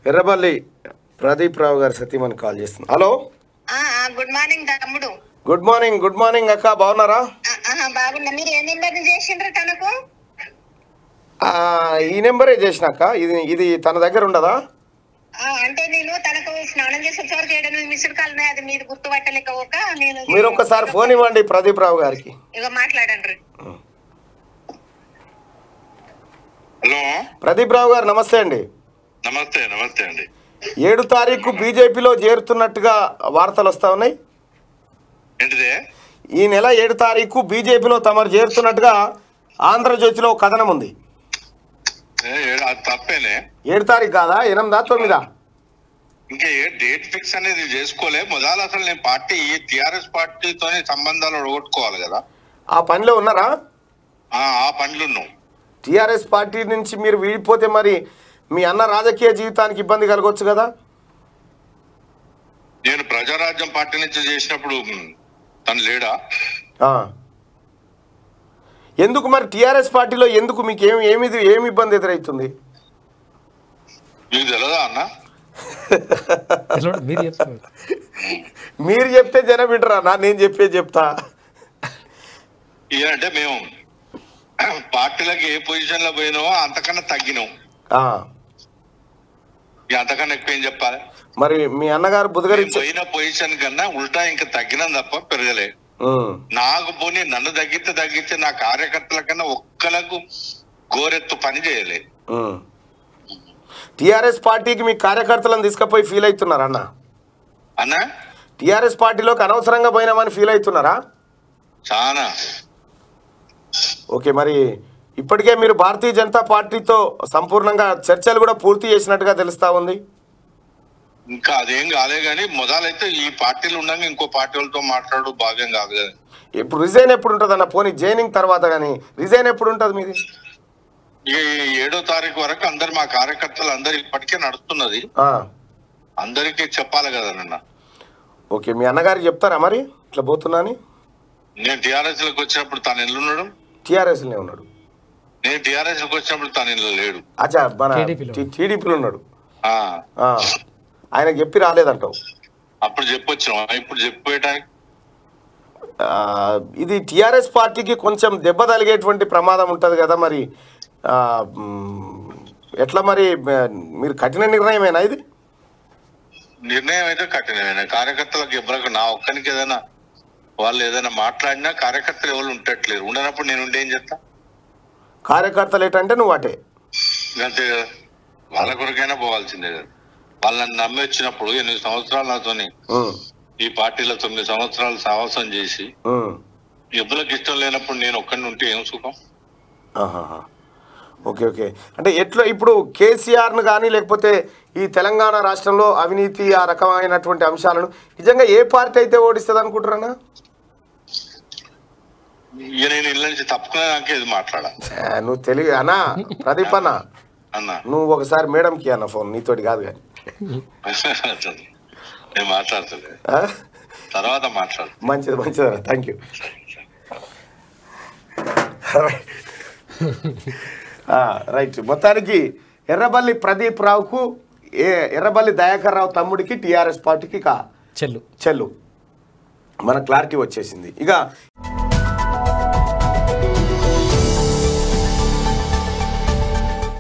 ఎర్రబల్లి ప్రదీప్ రావు గారు సతీమణి కాల్ చేస్తుంది హలో ఆ, ఆ, గుడ్ మార్నింగ్ తమ్ముడు గుడ్ మార్నింగ్ గుడ్ మార్నింగ్ అక్క బాగున్నారా ఆ, ఆహా, బాగున్నా మీరు ఏ నెంబర్ చేసిండ్రు తనకు ఆ, ఈ నెంబరే చేసినాక ఇది ఇది తన దగ్గర ఉండదా ఆ, అంటే నేను తనకు స్నానం చేసి వచ్చేవరకు ఏడు ఎనిమిది మిస్డ్ కాల్ ఉన్నాయి అది మీరు గుర్తుపట్టలేక ఒక నేను మీరు ఒక్కసారి ఫోన్ ఇవ్వండి ప్రదీప్ రావు గారికి ఇక మాట్లాడండి హలో ప్రదీప్ రావు గారు నమస్తే అండి నమస్తే నమస్తే అండి ఏడు తారీఖు బీజేపీలో చేరుతున్నట్టుగా వార్తలు వస్తా ఉన్నాయి ఏంటిదే ఈ నెల ఏడు తారీఖు బీజేపీలో తమరు చేరుతున్నట్టుగా ఆంధ్రజ్యోతిలో ఒక కథనం ఉంది ఏ, ఏ- అది తప్పేనే ఏడు తారీఖు కాదా ఎనిమిదా తొమ్మిదా ఇంకా ఏ డేట్ ఫిక్స్ అనేది చేసుకోలే మొదలు అసలు నేను పార్టీ ఈ టిఆర్ఎస్ పార్టీతోనే సంబంధాలు ఒడగొట్టుకోవాలి కదా ఆ పనిలో ఉన్నారా ఆ ఆ పనులు ఉన్నావు టీఆర్ఎస్ పార్టీ నుంచి మీరు వీడిపోతే మరి మీ అన్న రాజకీయ జీవితానికి ఇబ్బంది కలగవచ్చు కదా నేను ప్రజారాజ్యం పార్టీ నుంచి చేసినప్పుడు మ్, తను లేడా ఆ. ఎందుకు మరి టీఆర్ఎస్ పార్టీలో ఎందుకు మీకు ఏమి ఏమి ఏమి ఇబ్బంది ఎదురవుతుంది నీకు తెలియదా అన్న తెలియదు, మీరు చెప్తారు మీరు చెప్తే జనం వింటరా నా నేను చెప్పే చెప్తా అంటే మేము పార్టీలకి ఏ పొజిషన్ లో పోయినామో అంతకన్నా తగ్గినాం ఆ. ఇక అంతకన్నా ఎక్కువ ఏం చెప్పాలి మరి మీ అన్నగారు మేము బుధగరించి పోయిన పొజిషన్ కన్నా ఉల్టా ఇంకా తగ్గినాం తప్ప పెరగలే ఉమ్. నాకు పోనీ నన్ను తగ్గితే తగ్గితే నా కార్యకర్తల కన్నా ఒక్కలకు గోరెత్తు పని చేయలే ఉమ్. టీఆర్ఎస్ పార్టీకి మీ కార్యకర్తలను తీసుకుపోయి ఫీల్ అవుతున్నారా అన్న అన్నా టీఆర్ఎస్ పార్టీలోకి అనవసరంగా పోయినామని ఫీల్ అవుతున్నారా చాలా ఓకే మరి ఇప్పటికే మీరు భారతీయ జనతా పార్టీతో సంపూర్ణంగా చర్చలు కూడా పూర్తి చేసినట్టుగా తెలుస్తా ఉంది ఇంకా అదేం కాలే గానీ మొదలైతే ఈ పార్టీలు ఉండగా ఇంకో పార్టీ వాళ్ళతో మాట్లాడు భాగ్యం కాదు కదా ఇప్పుడు రిజైన్ ఎప్పుడు ఉంటుంది అన్న పోనీ జైనింగ్ తర్వాత కానీ రిజైన్ ఎప్పుడు ఉంటుంది మీది ఇక ఈ ఏడో తారీఖు వరకు అందరు మా కార్యకర్తలు అందరు ఇప్పటికే నడుస్తున్నది ఆ, అందరికీ చెప్పాలి కదా నన్న ఓకే మీ అన్నగారికి చెప్తారా మరి ఇట్లా పోతున్నా అని నేను టిఆర్ఎస్ లకు వచ్చినప్పుడు తను ఇల్లున్నాడు టీఆర్ఎస్లోనే ఉన్నాడు నేను టిఆర్ఎస్ లకు వచ్చినప్పుడు తను ఇల్లు లేడు అచ్చా మన TDP లో. టీడీపీలో ఉన్నాడు ఆ ఆ, ఆయనకు చెప్పి రాలేదంటావు అప్పుడు చెప్పొచ్చినాం ఇప్పుడు చెప్పేయడానికి ఆ, ఇది టిఆర్ఎస్ పార్టీకి కొంచెం దెబ్బ తగిలేటువంటి ప్రమాదం ఉంటుంది కదా మరి ఆ, మ్, ఎట్లా మరి ఆ, మీరు కఠిన నిర్ణయమేనా ఇది నిర్ణయం అయితే కఠినమైన కార్యకర్తలకు ఎవరికి నా ఒక్కరికి ఏదైనా వాళ్ళు ఏదైనా మాట్లాడినా కార్యకర్తలు ఎవరు ఉండట్లేరు ఉండనప్పుడు నేను ఉండే ఏం చేస్తా కార్యకర్తలు ఏంటంటే నువ్వు అటే అంతే కదా వాళ్ళ కొరకైనా పోవాల్సిందే కదా వాళ్ళని నమ్మి వచ్చినప్పుడు ఎనిమిది సంవత్సరాలు నాతోని ఉమ్, ఈ పార్టీలో తొమ్మిది సంవత్సరాలు సాహసం చేసి ఉమ్, ఎవరికి ఇష్టం లేనప్పుడు నేను ఒక్కడిని ఉంటే ఏం సుఖం ఆహాహా. ఓకే ఓకే అంటే ఎట్లా ఇప్పుడు కేసీఆర్ను కానీ లేకపోతే ఈ తెలంగాణ రాష్ట్రంలో అవినీతి ఆ రకమైనటువంటి అంశాలను నిజంగా ఏ పార్టీ అయితే ఓడిస్తుంది అనుకుంటారన్నా ఇక నేను ఇళ్ళ నుంచి తప్పుకునేదాకే ఇది మాట్లాడా ఆ, నువ్వు తెలివి అన్నా ప్రదీప్ అన్న అన్న నువ్వు ఒకసారి మేడంకి అన్న ఫోన్ నీతోటి కాదు కానీ నేను మాట్లాడుతుంది ఆ? తర్వాత మాట్లాడు మంచిది మంచిది అన్న థ్యాంక్ యూ రైట్ మొత్తానికి ఎర్రబల్లి ప్రదీప్ రావుకు ఏ ఎర్రబల్లి దయాకర్ రావు తమ్ముడికి టీఆర్ఎస్ పార్టీకి కా చెల్లు చెల్లు మన క్లారిటీ వచ్చేసింది ఇక